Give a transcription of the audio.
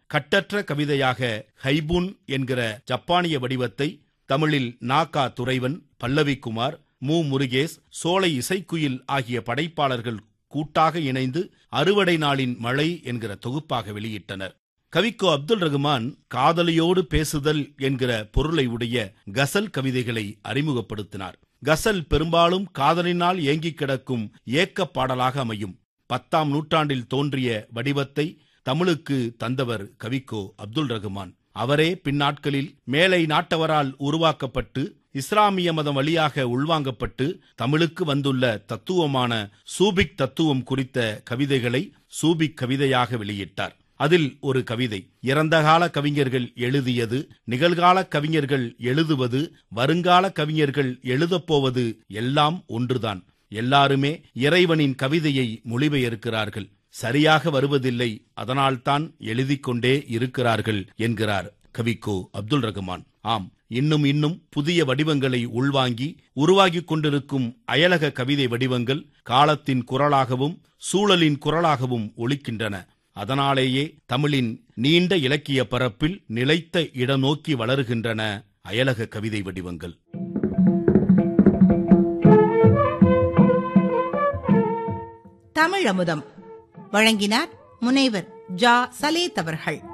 கட்டற்ற கவிதையாக ஹைபுன் என்கிற ஜப்பானிய வடிவத்தை தமிழில் நாகா துரைவன் பல்லவிக்குமார் மு முருகேஷ் சோலை இசைக்குயில் ஆகிய படைப்பாளர்கள் கூட்டாக இணைந்து அறுவடை நாளின் மழை என்கிற தொகுப்பாக வெளியிட்டனர் கவிக்கோ அப்துல் ரகுமான் காதலியோடு பேசுதல் என்கிற பொருளை உடைய கசல் கவிதைகளை அறிமுகப்படுத்தினார் கசல் பெரும்பாலும் காதலினால் ஏங்கிக் கிடக்கும் ஏக்கப் பாடலாக அமையும் பத்தாம் நூற்றாண்டில் தோன்றிய வடிவத்தை தமிழுக்கு தந்தவர் கவிக்கோ அப்துல் ரகுமான் அவரே பின்னாட்களில் மேலை நாட்டவரால் உருவாக்கப்பட்டு இஸ்லாமிய மதம் வழியாக உள்வாங்கப்பட்டு தமிழுக்கு வந்துள்ள தத்துவமான சூபிக் தத்துவம் குறித்த கவிதைகளை சூபிக் கவிதையாக வெளியிட்டார் அதில் ஒரு கவிதை இறந்த கால கவிஞர்கள் எழுதியது நிகழ்கால கவிஞர்கள் எழுதுவது வருங்கால கவிஞர்கள் எழுதப்போவது எல்லாம் ஒன்றுதான் எல்லாருமே இறைவனின் கவிதையை மொழிபெயர்க்கிறார்கள் சரியாக வருவதில்லை அதனால்தான் எழுதிக் கொண்டே இருக்கிறார்கள் என்கிறார் கவிக்கோ அப்துல் ரகுமான் ஆம் இன்னும் இன்னும் புதிய வடிவங்களை உள்வாங்கி உருவாகிக் கொண்டிருக்கும் அயலக கவிதை வடிவங்கள் காலத்தின் குரலாகவும் சூழலின் குரலாகவும் ஒலிக்கின்றன அதனாலேயே தமிழின் நீண்ட இலக்கிய பரப்பில் நிலைத்த இடம் நோக்கி வளருகின்றன அயலக கவிதை வடிவங்கள் தமிழமுதம் வழங்கினார் முனைவர் ஜா சலேத் அவர்கள்